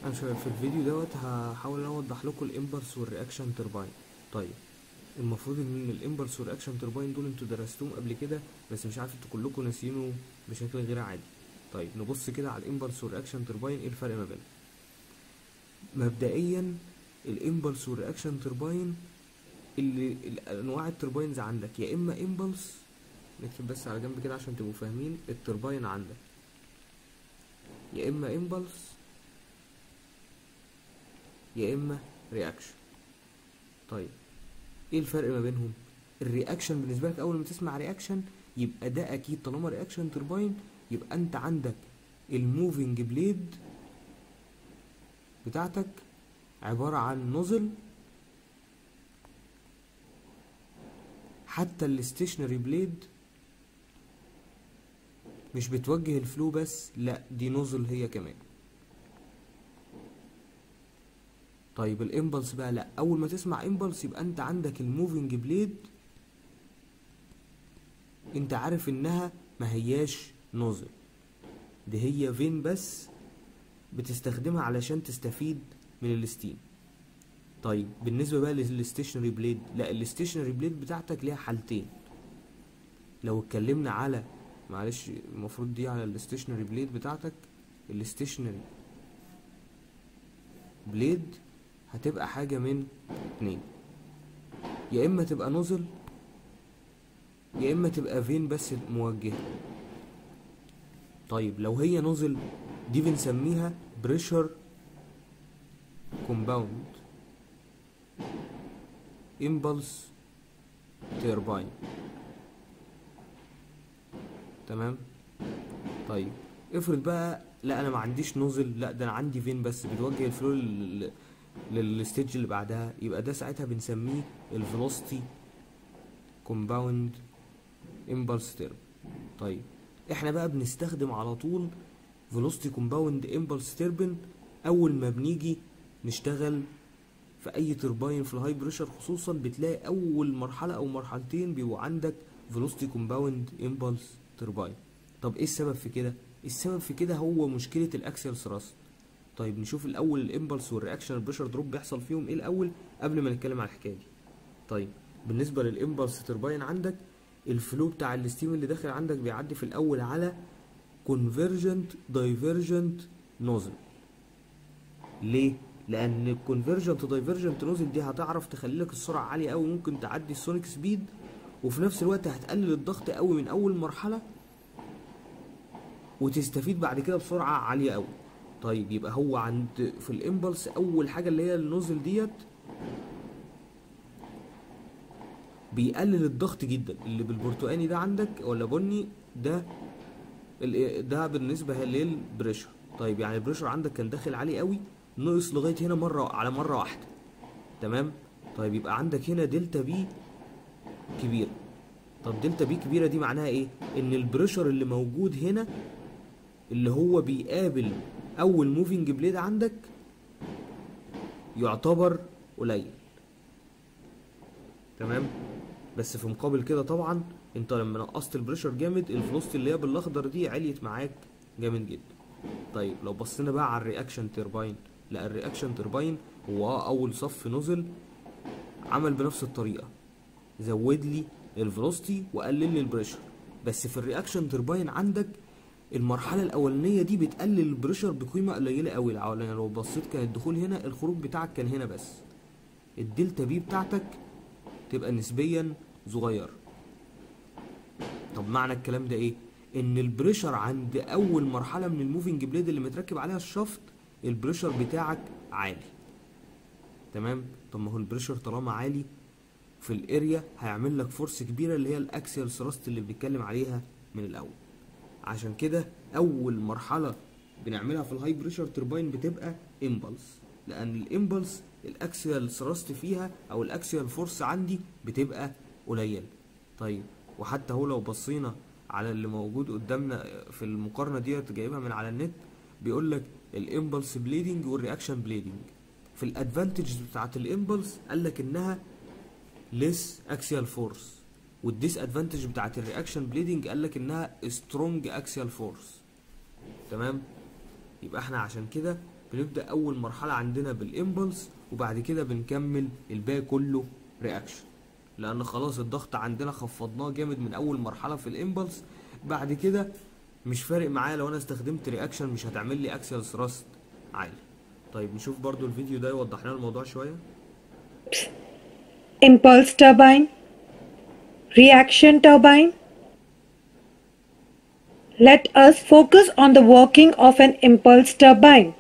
انا شو- في الفيديو دوت هحاول ان أنا اوضح لكم الامبلس والرياكشن ترباين طيب المفروض ان الامبلس والرياكشن ترباين دول انتوا درستوهم قبل كده بس مش عارف انتوا كلكم ناسيينه بشكل غير عادي طيب نبص كده على الامبلس والرياكشن ترباين ايه الفرق ما بينهم مبدئيا الامبلس والرياكشن ترباين اللي ال- انواع الترباينز عندك يا اما امبلس نكتب بس على جنب كده عشان تبقوا فاهمين الترباين عندك يا اما امبلس يا اما رياكشن طيب ايه الفرق ما بينهم الرياكشن بالنسبه لك اول ما تسمع رياكشن يبقى ده اكيد طالما رياكشن ترباين يبقى انت عندك الموفينج بليد بتاعتك عباره عن نوزل حتى الستيشنري بليد مش بتوجه الفلو بس لا دي نوزل هي كمان طيب الامبلس بقى لا اول ما تسمع امبلس يبقى انت عندك الموفينج بليد انت عارف انها ما هياش نوزل دي هي فين بس بتستخدمها علشان تستفيد من الستيم طيب بالنسبه بقى للستيشنري بليد لا الستيشنري بليد بتاعتك ليها حالتين لو اتكلمنا على معلش المفروض دي على الستيشنري بليد بتاعتك الستيشنري بليد هتبقى حاجة من اتنين يا اما تبقى نوزل يا اما تبقى فين بس موجهة طيب لو هي نوزل دي بنسميها بريشر كومباوند امبلس تيرباين تمام طيب افرض بقى لا انا ما عنديش نوزل لا ده انا عندي فين بس بتوجه الفلو لل- للستيج اللي بعدها يبقى ده ساعتها بنسميه الفيلوسيتي كومباوند امبلس تيرب طيب احنا بقى بنستخدم على طول فيلوسيتي كومباوند امبلس تيربن اول ما بنيجي نشتغل في اي ترباين في الهاي بريشر خصوصا بتلاقي اول مرحله او مرحلتين بيبقوا عندك فيلوسيتي كومباوند امبلس ترباين طب ايه السبب في كده السبب في كده هو مشكله الاكسل ثراست طيب نشوف الاول الامبلس والرياكشن البريشر دروب بيحصل فيهم ايه الاول قبل ما نتكلم على الحكايه دي طيب بالنسبه للامبلس ترباين عندك الفلو بتاع الستيم اللي داخل عندك بيعدي في الاول على كونفرجنت دايفرجنت نوزل ليه لان الكونفرجنت دايفرجنت نوزل دي هتعرف تخلي لك السرعه عاليه قوي ممكن تعدي السونيك سبيد وفي نفس الوقت هتقلل الضغط قوي من اول مرحله وتستفيد بعد كده بسرعه عاليه قوي طيب يبقى هو عند في الامبلس اول حاجه اللي هي النوزل ديت بيقلل الضغط جدا اللي بالبرتقاني ده عندك ولا بني ده ال- ده بالنسبه للبريشر طيب يعني البريشر عندك كان داخل عالي قوي نقص لغايه هنا مره على مره واحده تمام طيب يبقى عندك هنا دلتا بي كبيره طب دلتا بي كبيره دي معناها ايه ان البريشر اللي موجود هنا اللي هو بيقابل اول موفينج بليد عندك يعتبر قليل تمام بس في مقابل كده طبعا انت لما نقصت البريشر جامد الفلوسيتي اللي هي بالاخضر دي عليت معاك جامد جدا طيب لو بصينا بقى على الرياكشن ترباين لا الرياكشن ترباين هو اه اول صف نزل عمل بنفس الطريقه زود لي الفلوسيتي وقلل لي البريشر بس في الرياكشن ترباين عندك المرحله الاولانيه دي بتقلل البريشر بقيمه قليله قوي يعني لو بصيت كان الدخول هنا الخروج بتاعك كان هنا بس الدلتا بي بتاعتك تبقى نسبيا صغير طب معنى الكلام ده ايه ان البريشر عند اول مرحله من الموفينج بليد اللي متركب عليها الشفط البريشر بتاعك عالي تمام طب ما هو البريشر طالما عالي في الاريا هيعمل لك فورس كبيره اللي هي الاكسيال ثراست اللي بنتكلم عليها من الاول عشان كده اول مرحله بنعملها في الهاي بريشر ترباين بتبقى امبلس لان الامبلس الاكسيال ثراست فيها او الاكسيال فورس عندي بتبقى قليله طيب وحتى هو لو بصينا على اللي موجود قدامنا في المقارنه ديت جايبها من على النت بيقول لك الامبلس بليدنج والرياكشن بليدنج في الادفانتج بتاعت الامبلس قال لك انها ليس اكسيال فورس والديس ادفانتج بتاعت الرياكشن بليدنج قال لك انها سترونج اكسيال فورس تمام يبقى احنا عشان كده بنبدأ أول مرحلة عندنا بالإمبلس وبعد كده بنكمل الباقي كله رياكشن لأن خلاص الضغط عندنا خفضناه جامد من أول مرحلة في الإمبلس بعد كده مش فارق معايا لو أنا استخدمت رياكشن مش هتعمل لي أكسيال ثراست عالي طيب نشوف برضو الفيديو ده يوضح لنا الموضوع شوية impulse turbine, reaction turbine. Let us focus on the working of an impulse turbine.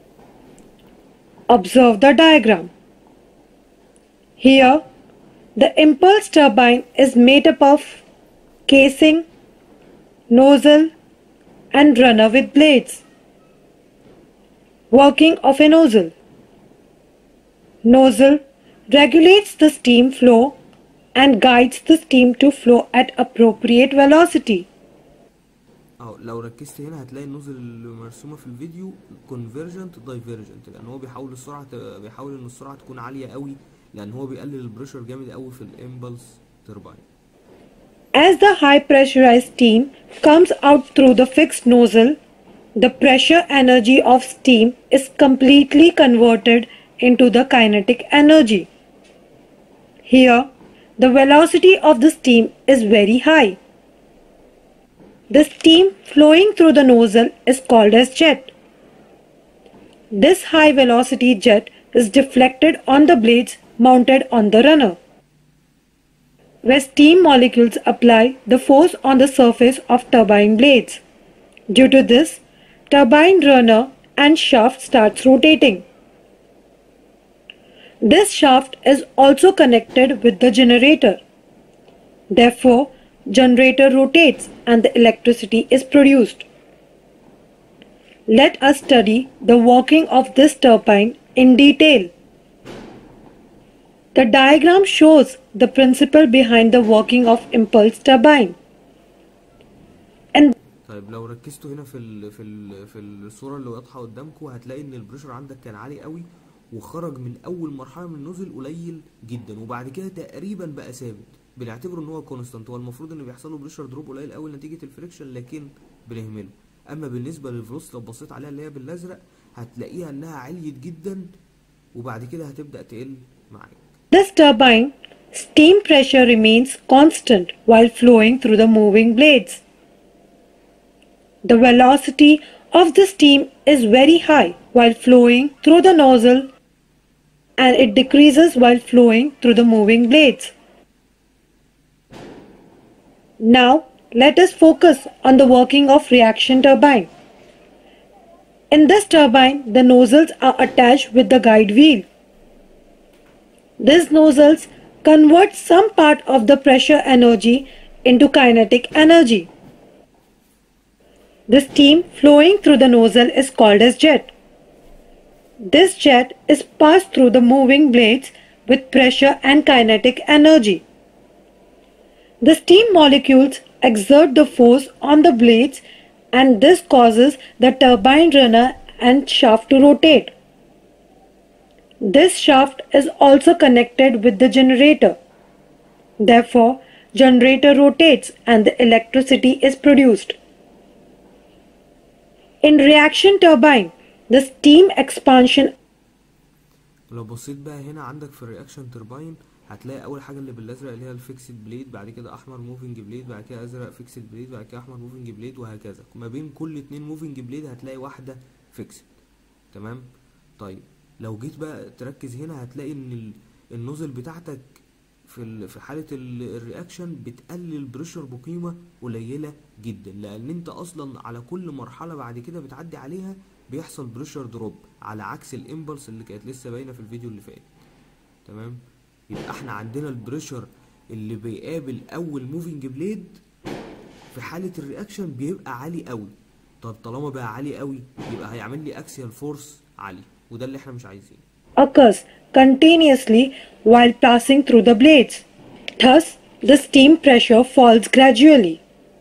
Observe the diagram. Here, the impulse turbine is made up of casing, nozzle, and runner with blades. Working of a nozzle. Nozzle regulates the steam flow and guides the steam to flow at appropriate velocity. اهو لو ركزت هنا هتلاقي النوزل اللي مرسومه في الفيديو كونفرجنت دايفرجنت لان هو بيحاول السرعه ت- بيحاول ان السرعه تكون عاليه قوي لان هو بيقلل البريشر جامد قوي في الامبلس تربين As the high pressurized steam comes out through the fixed nozzle, the pressure energy of steam is completely converted into the kinetic energy. Here, the velocity of the steam is very high. The steam flowing through the nozzle is called as jet. This high velocity jet is deflected on the blades mounted on the runner where steam molecules apply the force on the surface of turbine blades. Due to this, turbine runner and shaft starts rotating. This shaft is also connected with the generator. Therefore, generator rotates and the electricity is produced. Let us study the working of this turbine in detail. The diagram shows the principle behind the working of impulse turbine. And طيب لو ركزتوا هنا في ال في ال في الصوره اللي واضحه قدامكم هتلاقي ان البريشر عندك كان عالي قوي وخرج من اول مرحله من النزل قليل جدا وبعد كده تقريبا بقى ثابت بنعتبره ان هو كونستانت هو المفروض ان بيحصل له بريشر دروب قليل قوي نتيجه الفريكشن لكن بنهمله اما بالنسبه للفلوس لو بصيت عليها اللي هي بالازرق هتلاقيها انها عليت جدا وبعد كده هتبدا تقل معاك this turbine, steam pressure remains constant while flowing through the moving blades. The velocity of the steam is very high while flowing through the nozzle and it decreases while flowing through the moving blades. Now, let us focus on the working of reaction turbine. In this turbine, the nozzles are attached with the guide wheel. These nozzles convert some part of the pressure energy into kinetic energy. The steam flowing through the nozzle is called as jet. This jet is passed through the moving blades with pressure and kinetic energy. The steam molecules exert the force on the blades and this causes the turbine runner and shaft to rotate. This shaft is also connected with the generator. Therefore, generator rotates and the electricity is produced. In reaction turbine, the steam expansion لو بصيت بقى هنا عندك في الرياكشن ترباين هتلاقي اول حاجه اللي بالازرق اللي هي الفيكسد بليد بعد كده احمر موفنج بليد بعد كده ازرق فيكسد بليد بعد كده احمر موفنج بليد وهكذا ما بين كل اتنين موفنج بليد هتلاقي واحده فيكسد تمام طيب لو جيت بقى تركز هنا هتلاقي ان ال- النوزل بتاعتك في ال- في حاله ال- الرياكشن بتقلل بريشر بقيمه قليله جدا لان انت اصلا على كل مرحله بعد كده بتعدي عليها بيحصل بريشر دروب على عكس الامبلس اللي كانت لسه باينه في الفيديو اللي فات تمام يبقى احنا عندنا البريشر اللي بيقابل اول موفينج بليد في حاله الرياكشن بيبقى عالي قوي طب طالما بقى عالي قوي يبقى هيعمل لي اكسيال فورس عالي وده اللي احنا مش عايزينه occurs continuously while passing through the blades. Thus, the steam pressure falls gradually.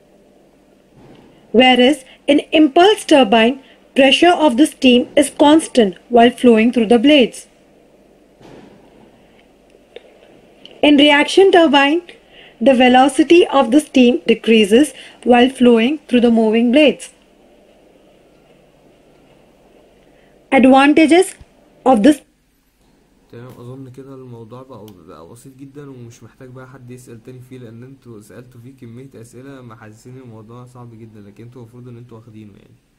Whereas in impulse turbine, pressure of the steam is constant while flowing through the blades. In reaction turbine, the velocity of the steam decreases while flowing through the moving blades. advantages of this تمام اظن كده الموضوع بقى, بقى بسيط جدا ومش محتاج بقى حد يسأل تاني فيه لان انتوا سألتوا فيه كمية اسئلة محسسين الموضوع صعب جدا لكن انتوا المفروض ان انتوا واخدينه يعني